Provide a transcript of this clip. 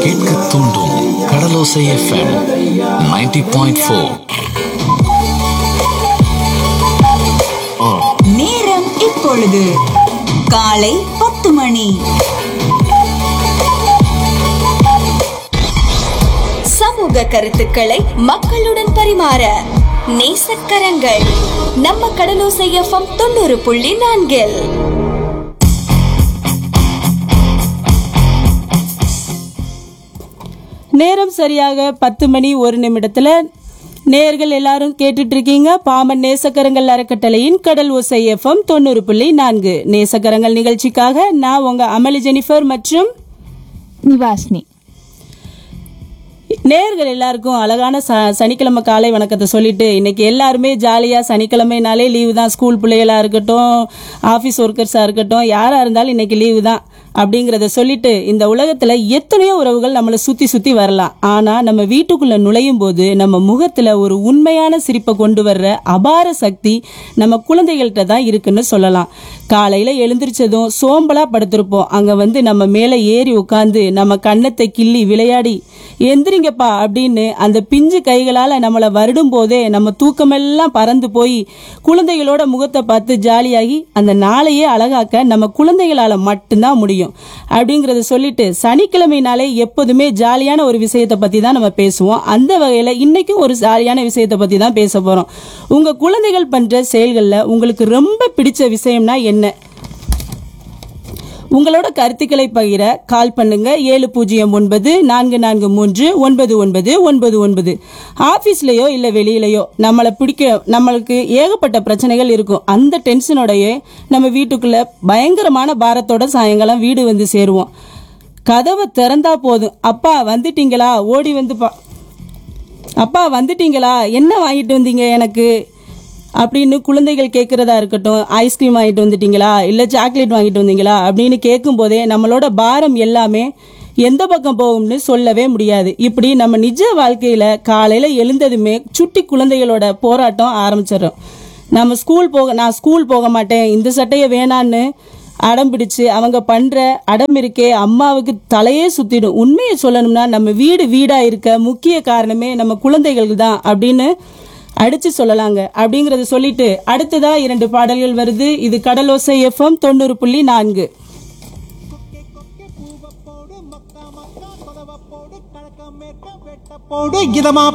கேட்க தூண்டும் கடலோசை FM 90.4 point four நேரம் இப்பொழுது காலை பத்து மணி சமூக கருத்துக்களை மக்களுடன் பரிமாற நேசக்கரங்கள் நம்ம கடலோசை எஃப்எம் தொண்ணூறு புள்ளி நான்கில் நேரம் சரியாக பத்து மணி ஒரு நிமிடத்துல நேர்கள் எல்லாரும் கேட்டுட்டு இருக்கீங்க பாமன் நேசக்கரங்கள் அறக்கட்டளையின் கடல் ஓசை எஃப்எம் தொண்ணூறு புள்ளி நான்கு நேசக்கரங்கள் நிகழ்ச்சிக்காக நான் உங்க அமளி ஜெனிஃபர் மற்றும் நிவாஸ்னி நேர்கள் எல்லாருக்கும் அழகான ச சனிக்கிழமை காலை வணக்கத்தை சொல்லிட்டு இன்னைக்கு எல்லாருமே ஜாலியாக சனிக்கிழமைனாலே லீவு தான் ஸ்கூல் பிள்ளைகளா இருக்கட்டும் ஆஃபீஸ் ஒர்க்கர்ஸாக இருக்கட்டும் யாராக இருந்தாலும் இன்னைக்கு லீவு தான் அப்படிங்கிறத சொல்லிட்டு இந்த உலகத்தில் எத்தனையோ உறவுகள் நம்மளை சுற்றி சுற்றி வரலாம் ஆனால் நம்ம வீட்டுக்குள்ளே நுழையும் போது நம்ம முகத்தில் ஒரு உண்மையான சிரிப்பை கொண்டு வர்ற அபார சக்தி நம்ம குழந்தைகள்கிட்ட தான் இருக்குன்னு சொல்லலாம் காலையில் எழுந்திரிச்சதும் சோம்பலாக படுத்திருப்போம் அங்கே வந்து நம்ம மேலே ஏறி உட்காந்து நம்ம கன்னத்தை கிள்ளி விளையாடி எந்திரிங்கப்பா அப்படின்னு அந்த பிஞ்சு கைகளால் நம்மளை வருடும் போதே நம்ம தூக்கமெல்லாம் பறந்து போய் குழந்தைகளோட முகத்தை பார்த்து ஜாலியாகி அந்த நாளையே அழகாக்க நம்ம குழந்தைகளால் மட்டும்தான் முடியும் அப்படிங்கிறத சொல்லிட்டு சனிக்கிழமைனாலே எப்போதுமே ஜாலியான ஒரு விஷயத்தை பற்றி தான் நம்ம பேசுவோம் அந்த வகையில் இன்னைக்கும் ஒரு ஜாலியான விஷயத்தை பற்றி தான் பேச போகிறோம் உங்கள் குழந்தைகள் பண்ணுற செயல்களில் உங்களுக்கு ரொம்ப பிடிச்ச விஷயம்னா என்ன உங்களோட கருத்துக்களை பகிர கால் பண்ணுங்க ஏழு பூஜ்ஜியம் ஒன்பது நான்கு நான்கு மூன்று ஒன்பது ஒன்பது ஒன்பது ஒன்பது ஆஃபீஸ்லேயோ இல்லை வெளியிலையோ நம்மளை பிடிக்க நம்மளுக்கு ஏகப்பட்ட பிரச்சனைகள் இருக்கும் அந்த டென்ஷனோடயே நம்ம வீட்டுக்குள்ள பயங்கரமான பாரத்தோட சாயங்காலம் வீடு வந்து சேருவோம் கதவை திறந்தா போதும் அப்பா வந்துட்டீங்களா ஓடி வந்து பா அப்பா வந்துட்டீங்களா என்ன வாங்கிட்டு வந்தீங்க எனக்கு அப்படின்னு குழந்தைகள் கேட்குறதா இருக்கட்டும் ஐஸ்கிரீம் வாங்கிட்டு வந்துட்டீங்களா இல்லை சாக்லேட் வாங்கிட்டு வந்தீங்களா அப்படின்னு கேட்கும்போதே நம்மளோட பாரம் எல்லாமே எந்த பக்கம் போகும்னு சொல்லவே முடியாது இப்படி நம்ம நிஜ வாழ்க்கையில் காலையில் எழுந்ததுமே சுட்டி குழந்தைகளோட போராட்டம் ஆரம்பிச்சிடும் நம்ம ஸ்கூல் போக நான் ஸ்கூல் போக மாட்டேன் இந்த சட்டையை வேணான்னு அடம் பிடிச்சு அவங்க பண்ற அடம் இருக்கே அம்மாவுக்கு தலையே சுத்திடும் உண்மையை சொல்லணும்னா நம்ம வீடு வீடா இருக்க முக்கிய காரணமே நம்ம குழந்தைகள் தான் அப்படின்னு அடிச்சு சொல்லலாங்க அப்படிங்கறத சொல்லிட்டு அடுத்ததா இரண்டு பாடல்கள் வருது இது கடலோசை எஃப்எம் தொண்ணூறு புள்ளி நான்கு போடு இதமா